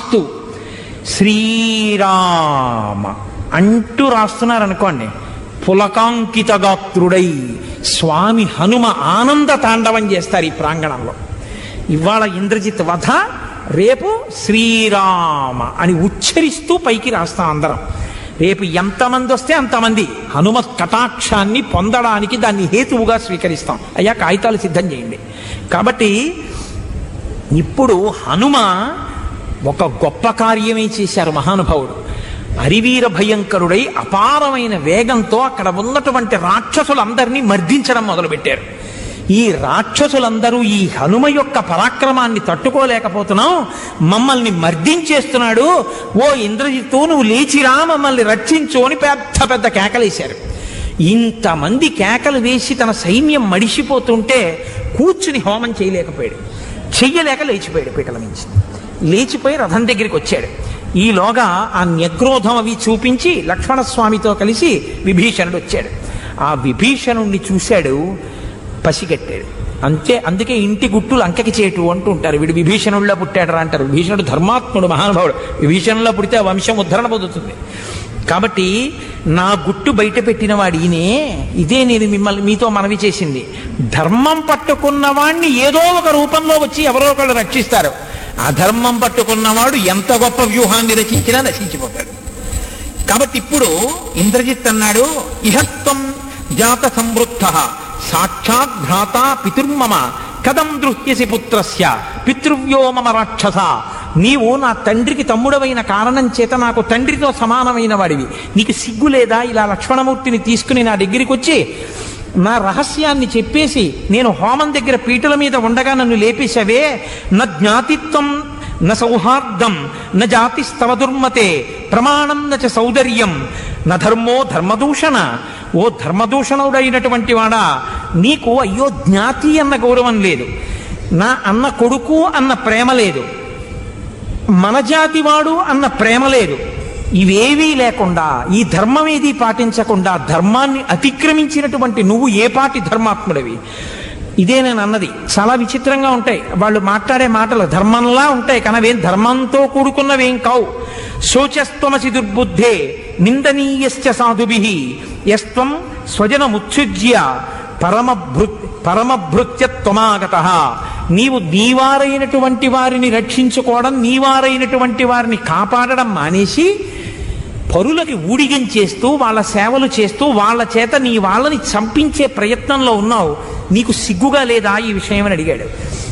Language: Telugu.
రాస్తూ శ్రీరామ అంటూ రాస్తున్నారు అనుకోండి పులకాంకిత గాత్రుడై స్వామి హనుమ ఆనంద తాండవం చేస్తారు ఈ ప్రాంగణంలో ఇవాళ ఇంద్రజిత్ వధ రేపు శ్రీరామ అని ఉచ్చరిస్తూ పైకి రాస్తాం అందరం రేపు ఎంతమంది వస్తే అంతమంది హనుమ కటాక్షాన్ని పొందడానికి దాన్ని హేతువుగా స్వీకరిస్తాం అయ్యా కాగితాలు సిద్ధం చేయండి కాబట్టి ఇప్పుడు హనుమ ఒక గొప్ప కార్యమే చేశారు మహానుభావుడు అరివీర భయంకరుడై అపారమైన వేగంతో అక్కడ ఉన్నటువంటి రాక్షసులందరినీ మర్దించడం మొదలుపెట్టారు ఈ రాక్షసులందరూ ఈ హనుమ యొక్క పరాక్రమాన్ని తట్టుకోలేకపోతున్నాం మమ్మల్ని మర్దించేస్తున్నాడు ఓ ఇంద్రజిత్తు నువ్వు లేచిరా మమ్మల్ని రక్షించు అని పెద్ద పెద్ద కేకలేశారు ఇంతమంది కేకలు వేసి తన సైన్యం మడిసిపోతుంటే కూర్చుని హోమం చేయలేకపోయాడు చెయ్యలేక లేచిపోయాడు పీటల మించి లేచిపోయి రథం దగ్గరికి వచ్చాడు ఈలోగా ఆ న్యగ్రోధం అవి చూపించి లక్ష్మణస్వామితో కలిసి విభీషణుడు వచ్చాడు ఆ విభీషణుణ్ణి చూశాడు పసిగట్టాడు అంతే అందుకే ఇంటి గుట్టులు అంకకి చేటు అంటూ ఉంటారు వీడు విభీషణుల్లో పుట్టాడరా అంటారు విభీషణుడు ధర్మాత్ముడు మహానుభావుడు విభీషణుల్లో పుడితే ఆ వంశం ఉద్ధరణ పొందుతుంది కాబట్టి నా గుట్టు బయట పెట్టిన వాడు ఈయనే ఇదే నేను మిమ్మల్ని మీతో మనవి చేసింది ధర్మం పట్టుకున్న వాణ్ణి ఏదో ఒక రూపంలో వచ్చి ఎవరో ఒకళ్ళు రక్షిస్తారు అధర్మం పట్టుకున్నవాడు ఎంత గొప్ప వ్యూహాన్ని రచించినా నశించిపోతాడు కాబట్టి ఇప్పుడు ఇంద్రజిత్ అన్నాడు ఇహత్వం జాత సంవృద్ధ సాక్షాత్ భ్రాత పితుర్మమ కథం దృహ్యసి పుత్రస్య పితృవ్యో మమ రాక్షస నీవు నా తండ్రికి తమ్ముడవైన కారణం చేత నాకు తండ్రితో సమానమైన వాడివి నీకు సిగ్గు లేదా ఇలా లక్ష్మణమూర్తిని తీసుకుని నా దగ్గరికి వచ్చి నా రహస్యాన్ని చెప్పేసి నేను హోమం దగ్గర పీటల మీద ఉండగా నన్ను లేపేశావే నా జ్ఞాతిత్వం న సౌహార్దం న జాతిస్తవ దుర్మతే ప్రమాణం న చ సౌదర్యం న ధర్మో ధర్మదూషణ ఓ ధర్మదూషణుడైనటువంటి వాడా నీకు అయ్యో జ్ఞాతి అన్న గౌరవం లేదు నా అన్న కొడుకు అన్న ప్రేమ లేదు మన జాతి వాడు అన్న ప్రేమ లేదు ఇవేవీ లేకుండా ఈ ధర్మం ఏది పాటించకుండా ధర్మాన్ని అతిక్రమించినటువంటి నువ్వు ఏ పాటి ధర్మాత్ముడివి ఇదే నేను అన్నది చాలా విచిత్రంగా ఉంటాయి వాళ్ళు మాట్లాడే మాటలు ధర్మంలా ఉంటాయి కానీ అవేం ధర్మంతో కూడుకున్నవేం కావు శోచస్త్వమసి దుర్బుద్ధే నిందనీయశ్చ సాధుభి యస్త్వం స్వజనముత్సుజ్య పరమభృ పరమభృత్య త్వమాగత నీవు నీవారైనటువంటి వారిని రక్షించుకోవడం నీవారైనటువంటి వారిని కాపాడడం మానేసి పరులకి ఊడిగం చేస్తూ వాళ్ళ సేవలు చేస్తూ వాళ్ళ చేత నీ వాళ్ళని చంపించే ప్రయత్నంలో ఉన్నావు నీకు సిగ్గుగా లేదా ఈ విషయం అని అడిగాడు